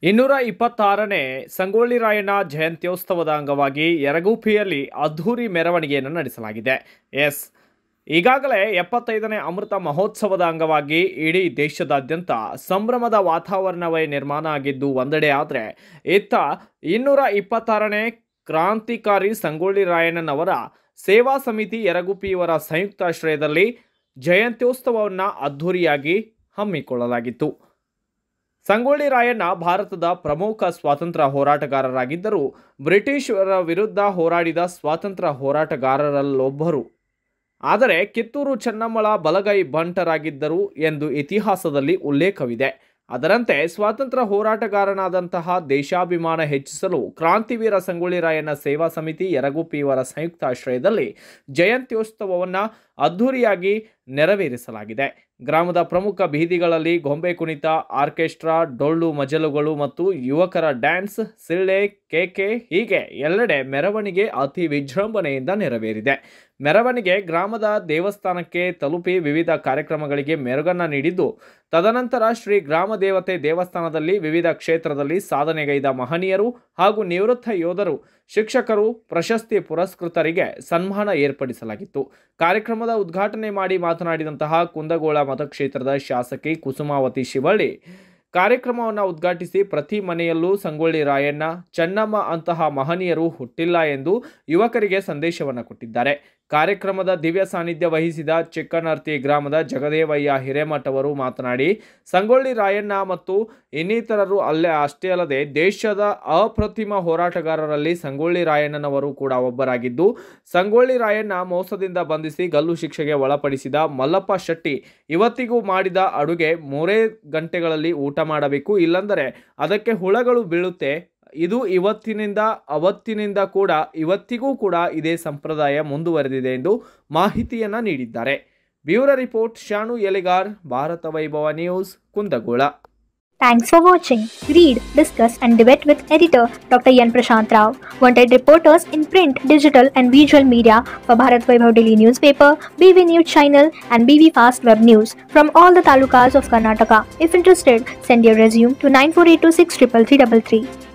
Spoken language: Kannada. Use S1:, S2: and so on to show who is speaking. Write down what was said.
S1: ಇನ್ನೂರ ಇಪ್ಪತ್ತಾರನೇ ಸಂಗೊಳ್ಳಿ ರಾಯಣ್ಣ ಜಯಂತ್ಯೋತ್ಸವದ ಅಂಗವಾಗಿ ಯರಗುಪ್ಪಿಯಲ್ಲಿ ಅದ್ಧೂರಿ ಮೆರವಣಿಗೆಯನ್ನು ನಡೆಸಲಾಗಿದೆ ಎಸ್ ಈಗಾಗಲೇ ಎಪ್ಪತ್ತೈದನೇ ಅಮೃತ ಮಹೋತ್ಸವದ ಅಂಗವಾಗಿ ಇಡೀ ದೇಶದಾದ್ಯಂತ ಸಂಭ್ರಮದ ವಾತಾವರಣವೇ ನಿರ್ಮಾಣ ಆಗಿದ್ದು ಒಂದೆಡೆ ಆದರೆ ಇತ್ತ ಇನ್ನೂರ ಇಪ್ಪತ್ತಾರನೇ ಕ್ರಾಂತಿಕಾರಿ ಸಂಗೊಳ್ಳಿ ರಾಯಣ್ಣನವರ ಸೇವಾ ಸಮಿತಿ ಯರಗುಪ್ಪಿಯವರ ಸಂಯುಕ್ತಾಶ್ರಯದಲ್ಲಿ ಜಯಂತ್ಯೋತ್ಸವವನ್ನು ಅದ್ಧೂರಿಯಾಗಿ ಹಮ್ಮಿಕೊಳ್ಳಲಾಗಿತ್ತು ಸಂಗೊಳ್ಳಿ ರಾಯಣ್ಣ ಭಾರತದ ಪ್ರಮುಖ ಸ್ವಾತಂತ್ರ್ಯ ಹೋರಾಟಗಾರರಾಗಿದ್ದರೂ ಬ್ರಿಟಿಷರ ವಿರುದ್ಧ ಹೋರಾಡಿದ ಸ್ವಾತಂತ್ರ್ಯ ಹೋರಾಟಗಾರರಲ್ಲೊಬ್ಬರು ಆದರೆ ಕಿತ್ತೂರು ಚೆನ್ನಮ್ಮಳ ಬಲಗೈ ಬಂಟರಾಗಿದ್ದರು ಎಂದು ಇತಿಹಾಸದಲ್ಲಿ ಉಲ್ಲೇಖವಿದೆ ಅದರಂತೆ ಸ್ವಾತಂತ್ರ್ಯ ಹೋರಾಟಗಾರನಾದಂತಹ ದೇಶಾಭಿಮಾನ ಹೆಚ್ಚಿಸಲು ಕ್ರಾಂತಿವೀರ ಸಂಗೊಳ್ಳಿ ರಾಯಣ್ಣ ಸೇವಾ ಸಮಿತಿ ಯರಗುಪ್ಪಿಯವರ ಸಂಯುಕ್ತಾಶ್ರಯದಲ್ಲಿ ಜಯಂತ್ಯೋತ್ಸವವನ್ನು ಅದ್ಧೂರಿಯಾಗಿ ನೆರವೇರಿಸಲಾಗಿದೆ ಗ್ರಾಮದ ಪ್ರಮುಖ ಬೀದಿಗಳಲ್ಲಿ ಗೊಂಬೆ ಕುಣಿತ ಆರ್ಕೆಸ್ಟ್ರಾ ಡೊಳ್ಳು ಮಜಲುಗಳು ಮತ್ತು ಯುವಕರ ಡ್ಯಾನ್ಸ್ ಸಿಳ್ಳೆ ಕೇಕೆ ಹೀಗೆ ಎಲ್ಲೆಡೆ ಮೆರವಣಿಗೆ ಅತಿ ವಿಜೃಂಭಣೆಯಿಂದ ನೆರವೇರಿದೆ ಮೆರವಣಿಗೆ ಗ್ರಾಮದ ದೇವಸ್ಥಾನಕ್ಕೆ ತಲುಪಿ ವಿವಿಧ ಕಾರ್ಯಕ್ರಮಗಳಿಗೆ ಮೆರುಗನ್ನ ನೀಡಿದ್ದು ತದನಂತರ ಶ್ರೀ ಗ್ರಾಮ ದೇವತೆ ದೇವಸ್ಥಾನದಲ್ಲಿ ವಿವಿಧ ಕ್ಷೇತ್ರದಲ್ಲಿ ಸಾಧನೆಗೈದ ಮಹನೀಯರು ಹಾಗೂ ನಿವೃತ್ತ ಯೋಧರು ಶಿಕ್ಷಕರು ಪ್ರಶಸ್ತಿ ಪುರಸ್ಕೃತರಿಗೆ ಸನ್ಮಾನ ಏರ್ಪಡಿಸಲಾಗಿತ್ತು ಕಾರ್ಯಕ್ರಮದ ಉದ್ಘಾಟನೆ ಮಾಡಿ ಮಾತನಾಡಿದಂತಹ ಕುಂದಗೋಳ ಮತಕ್ಷೇತ್ರದ ಶಾಸಕಿ ಕುಸುಮಾವತಿ ಶಿವಳ್ಳಿ ಕಾರ್ಯಕ್ರಮವನ್ನು ಉದ್ಘಾಟಿಸಿ ಪ್ರತಿ ಮನೆಯಲ್ಲೂ ಸಂಗೊಳ್ಳಿ ರಾಯಣ್ಣ ಚೆನ್ನಮ್ಮ ಅಂತಹ ಮಹನೀಯರು ಹುಟ್ಟಿಲ್ಲ ಎಂದು ಯುವಕರಿಗೆ ಸಂದೇಶವನ್ನು ಕೊಟ್ಟಿದ್ದಾರೆ ಕಾರ್ಯಕ್ರಮದ ದಿವ್ಯ ಸಾನ್ನಿಧ್ಯ ವಹಿಸಿದ ಚಿಕ್ಕನರ್ತಿ ಗ್ರಾಮದ ಜಗದೇವಯ್ಯ ಹಿರೇಮಠ್ ಅವರು ಮಾತನಾಡಿ ಸಂಗೊಳ್ಳಿ ರಾಯಣ್ಣ ಮತ್ತು ಇನ್ನಿತರರು ಅಲ್ಲೇ ಅಷ್ಟೇ ಅಲ್ಲದೆ ದೇಶದ ಅಪ್ರತಿಮ ಹೋರಾಟಗಾರರಲ್ಲಿ ಸಂಗೊಳ್ಳಿ ರಾಯಣ್ಣನವರು ಕೂಡ ಒಬ್ಬರಾಗಿದ್ದು ಸಂಗೊಳ್ಳಿ ರಾಯಣ್ಣ ಮೋಸದಿಂದ ಬಂಧಿಸಿ ಗಲ್ಲು ಶಿಕ್ಷೆಗೆ ಒಳಪಡಿಸಿದ ಮಲ್ಲಪ್ಪ ಶೆಟ್ಟಿ ಇವತ್ತಿಗೂ ಮಾಡಿದ ಅಡುಗೆ ಮೂರೇ ಗಂಟೆಗಳಲ್ಲಿ ಊಟ ಮಾಡಬೇಕು ಇಲ್ಲಂದರೆ ಅದಕ್ಕೆ ಹುಳಗಳು ಬೀಳುತ್ತೆ ಇದು ಇವತ್ತಿನಿಂದ ಅವತ್ತಿನಿಂದ ಕೂಡ ಇವತ್ತಿಗೂ ಕೂಡ ಇದೇ ಸಂಪ್ರದಾಯ ಮುಂದುವರೆದಿದೆ ಎಂದು ಮಾಹಿತಿಯನ್ನ ನೀಡಿದ್ದಾರೆ bureau report Shanu Elegar Bharata Vaibhava news Kundgol
S2: Thanks for watching. Read, discuss, and debate with editor Dr. Yan Prashant Rao. Wanted reporters in print, digital, and visual media for Bharat Vaibhav Daily Newspaper, BV News Channel, and BV Fast Web News from all the talukas of Karnataka. If interested, send your resume to 9482633333.